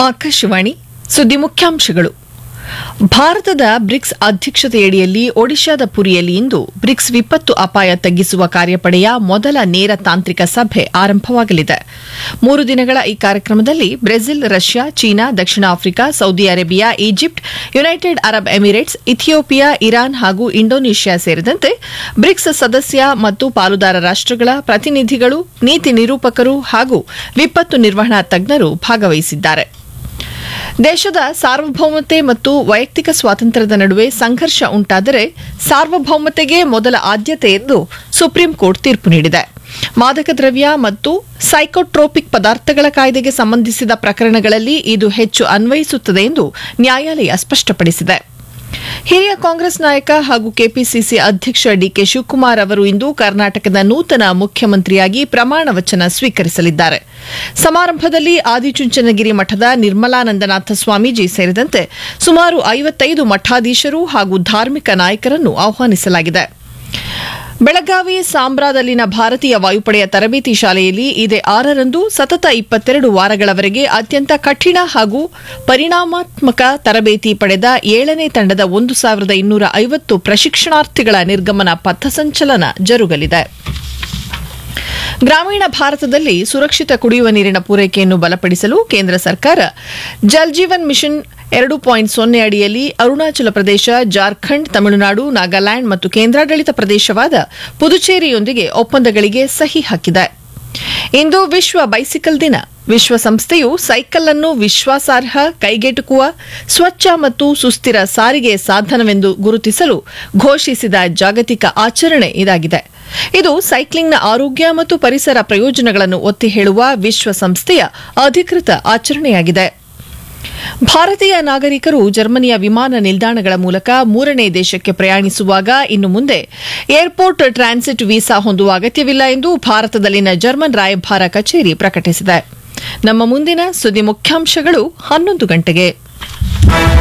ಆಕಾಶವಾಣಿ ಸುದ್ದಿ ಮುಖ್ಯಾಂಶಗಳು ಭಾರತದ ಬ್ರಿಕ್ಸ್ ಅಧ್ಯಕ್ಷತೆಯಡಿಯಲ್ಲಿ ಒಡಿಶಾದ ಪುರಿಯಲ್ಲಿ ಇಂದು ಬ್ರಿಕ್ಸ್ ವಿಪತ್ತು ಅಪಾಯ ತಗ್ಗಿಸುವ ಕಾರ್ಯಪಡೆಯ ಮೊದಲ ನೇರ ತಾಂತ್ರಿಕ ಸಭೆ ಆರಂಭವಾಗಲಿದೆ ಮೂರು ದಿನಗಳ ಈ ಕಾರ್ಯಕ್ರಮದಲ್ಲಿ ಬ್ರೆಜಿಲ್ ರಷ್ಯಾ ಚೀನಾ ದಕ್ಷಿಣ Africa Saudi Arabia Egypt United Arab Emirates Ethiopia Iran ಹಾಗೂ ಇಂಡೋನೇಷ್ಯಾ ಸೇರಿದಂತೆ ಬ್ರಿಕ್ಸ್ ಸದಸ್ಯ ಮತ್ತು ಪಾಲುದಾರ ರಾಷ್ಟಗಳ ಪ್ರತಿನಿಧಿಗಳು ನೀತಿ ನಿರೂಪಕರು ಹಾಗೂ ವಿಪತ್ತು ನಿರ್ವಹಣಾ ತಜ್ಞರು ಭಾಗವಹಿಸಿದ್ದಾರೆ ದೇಶದ ಸಾರ್ವಭೌಮತೆ ಮತ್ತು ವೈಯಕ್ತಿಕ ಸ್ವಾತಂತ್ರ್ಯದ ನಡುವೆ ಸಂಘರ್ಷ ಉಂಟಾದರೆ ಸಾರ್ವಭೌಮತೆಗೆ ಮೊದಲ ಆದ್ಯತೆ ಎಂದು ಸುಪ್ರೀಂ ಕೋರ್ಟ್ ತೀರ್ಪು ನೀಡಿದೆ ಮಾದಕ ದ್ರವ್ಯ ಮತ್ತು ಸೈಕೋಟ್ರೋಪಿಕ್ ಪದಾರ್ಥಗಳ ಕಾಯ್ದೆಗೆ ಸಂಬಂಧಿಸಿದ ಪ್ರಕರಣಗಳಲ್ಲಿ ಇದು ಹೆಚ್ಚು ಅನ್ವಯಿಸುತ್ತದೆ ಎಂದು ನ್ಯಾಯಾಲಯ ಸ್ಪಷ್ಟಪಡಿಸಿದೆ ಹಿರಿಯ ಕಾಂಗ್ರೆಸ್ ನಾಯಕ ಹಾಗೂ ಕೆಪಿಸಿಸಿ ಅಧ್ಯಕ್ಷ ಡಿಕೆ ಶಿವಕುಮಾರ್ ಅವರು ಇಂದು ಕರ್ನಾಟಕದ ನೂತನ ಮುಖ್ಯಮಂತ್ರಿಯಾಗಿ ಪ್ರಮಾಣ ವಚನ ಸ್ವೀಕರಿಸಲಿದ್ದಾರೆ ಸಮಾರಂಭದಲ್ಲಿ ಆದಿಚುಂಚನಗಿರಿ ಮಠದ ನಿರ್ಮಲಾನಂದನಾಥ ಸ್ವಾಮೀಜಿ ಸೇರಿದಂತೆ ಸುಮಾರು ಐವತ್ತೈದು ಮಠಾಧೀಶರು ಹಾಗೂ ಧಾರ್ಮಿಕ ನಾಯಕರನ್ನು ಆಹ್ವಾನಿಸಲಾಗಿದೆ ಬೆಳಗಾವಿ ಸಾಂಬ್ರಾದಲ್ಲಿನ ಭಾರತೀಯ ವಾಯುಪಡೆಯ ತರಬೇತಿ ಶಾಲೆಯಲ್ಲಿ ಇದೇ ಆರರಂದು ಸತತ ಇಪ್ಪತ್ತೆರಡು ವಾರಗಳವರೆಗೆ ಅತ್ಯಂತ ಕಠಿಣ ಹಾಗೂ ಪರಿಣಾಮಾತ್ಮಕ ತರಬೇತಿ ಪಡೆದ ಏಳನೇ ತಂಡದ ಒಂದು ಸಾವಿರದ ಇನ್ನೂರ ಐವತ್ತು ಪ್ರಶಿಕ್ಷಣಾರ್ಥಿಗಳ ನಿರ್ಗಮನ ಪಥಸಂಚಲನ ಜರುಗಲಿದೆ ಗ್ರಾಮೀಣ ಭಾರತದಲ್ಲಿ ಸುರಕ್ಷಿತ ಕುಡಿಯುವ ನೀರಿನ ಪೂರೈಕೆಯನ್ನು ಬಲಪಡಿಸಲು ಕೇಂದ್ರ ಸರ್ಕಾರ ಜಲ್ ಜೀವನ್ ಮಿಷನ್ ಎರಡು ಪಾಯಿಂಟ್ ಸೊನ್ನೆ ಅಡಿಯಲ್ಲಿ ಅರುಣಾಚಲ ಪ್ರದೇಶ ಜಾರ್ಖಂಡ್ ತಮಿಳುನಾಡು ನಾಗಾಲ್ಯಾಂಡ್ ಮತ್ತು ಕೇಂದ್ರಾಡಳಿತ ಪ್ರದೇಶವಾದ ಪುದುಚೇರಿಯೊಂದಿಗೆ ಒಪ್ಪಂದಗಳಿಗೆ ಸಹಿ ಹಾಕಿದೆ ಇಂದು ವಿಶ್ವ ಬೈಸಿಕಲ್ ದಿನ ವಿಶ್ವಸಂಸ್ಥೆಯು ಸೈಕಲ್ ಅನ್ನು ವಿಶ್ವಾಸಾರ್ಹ ಕೈಗೆಟುಕುವ ಸ್ವಚ್ಛ ಮತ್ತು ಸುಸ್ಥಿರ ಸಾರಿಗೆ ಸಾಧನವೆಂದು ಗುರುತಿಸಲು ಘೋಷಿಸಿದ ಜಾಗತಿಕ ಆಚರಣೆ ಇದಾಗಿದೆ ಇದು ಸೈಕ್ಲಿಂಗ್ನ ಆರೋಗ್ಯ ಮತ್ತು ಪರಿಸರ ಪ್ರಯೋಜನಗಳನ್ನು ಒತ್ತಿ ಹೇಳುವ ವಿಶ್ವಸಂಸ್ಥೆಯ ಅಧಿಕೃತ ಆಚರಣೆಯಾಗಿದೆ ಭಾರತೀಯ ನಾಗರಿಕರು ಜರ್ಮನಿಯ ವಿಮಾನ ನಿಲ್ದಾಣಗಳ ಮೂಲಕ ಮೂರನೇ ದೇಶಕ್ಕೆ ಪ್ರಯಾಣಿಸುವಾಗ ಇನ್ನು ಮುಂದೆ ಏರ್ಪೋರ್ಟ್ ಟ್ರಾನ್ಸಿಟ್ ವೀಸಾ ಹೊಂದುವ ಅಗತ್ಯವಿಲ್ಲ ಎಂದು ಭಾರತದಲ್ಲಿನ ಜರ್ಮನ್ ರಾಯಭಾರ ಕಚೇರಿ ಪ್ರಕಟಿಸಿದೆ ನಮ್ಮ ಮುಂದಿನ ಸುದ್ದಿ ಮುಖ್ಯಾಂಶಗಳು ಹನ್ನೊಂದು ಗಂಟೆಗೆ